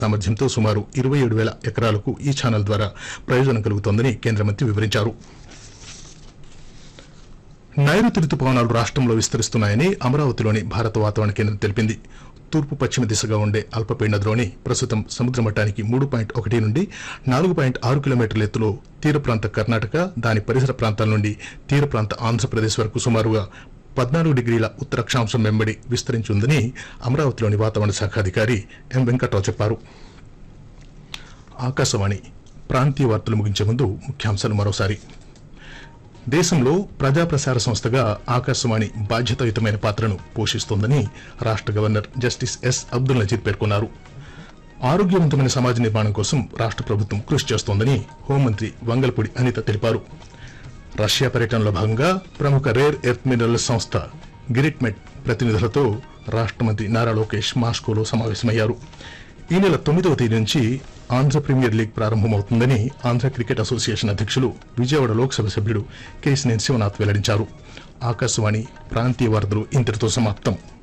సామర్థ్యంతో సుమారు ఇరవై ఏడు వేల ఎకరాలకు ఈ ఛానల్ ద్వారా ప్రయోజనం కలుగుతోందని కేంద్ర మంత్రి వివరించారు నైరుతి రుతుపవనాలు రాష్ట్రంలో విస్తరిస్తున్నాయని అమరావతిలోని భారత వాతావరణ కేంద్రం తెలిపింది తూర్పు పశ్చిమ దిశగా ఉండే అల్పపీడన ద్రోణి ప్రస్తుతం సముద్ర మట్టానికి మూడు పాయింట్ ఒకటి నుండి నాలుగు పాయింట్ ఆరు కిలోమీటర్ల ఎత్తులో తీర ప్రాంత కర్ణాటక దాని పరిసర ప్రాంతాల నుండి తీర ప్రాంత ఆంధ్రప్రదేశ్ వరకు సుమారుగా పద్నాలుగు డిగ్రీల ఉత్తరాక్షాంశం వెంబడి విస్తరించి ఉందని అమరావతిలోని వాతావరణ శాఖ అధికారి ఎం వెంకట్రావు చెప్పారు ఆకాశవాణి ప్రాంతీయ వార్తలు ముగించే ముందు ముఖ్యాంశాలు మరోసారి దేశంలో ప్రజా ప్రసార సంస్థగా ఆకాశవాణి బాధ్యతాయుతమైన పాత్రను పోషిస్తోందని రాష్ట governor justice S Abdul Nazeer పేర్కొన్నారు ఆరోగ్యవంతమైన సమాజ నిర్మాణం కోసం రాష్ట ప్రభుత్వం కృషి చేస్తోందని హోంమంత్రి వంగల్పూడి అనిత తెలిపారు రష్యా పర్యటనలో భాగంగా ప్రముఖ రేర్ ఎర్త్ మినరల్ సంస్థ గిరిట్మెట్ ప్రతినిధులతో రాష్ట మంత్రి నారా లోకేష్ మాస్కోలో సమావేశమయ్యారు ఈ నెల తొమ్మిదవ తేదీ నుంచి ఆంధ్ర ప్రీమియర్ లీగ్ ప్రారంభమవుతుందని ఆంధ్ర క్రికెట్ అసోసియేషన్ అధ్యక్షులు విజయవాడ లోక్సభ సభ్యుడు కేసినేని శివనాథ్ వెల్లడించారు ఆకాశవాణి ప్రాంతీయ వార్తలు ఇంతటితో సమాప్తం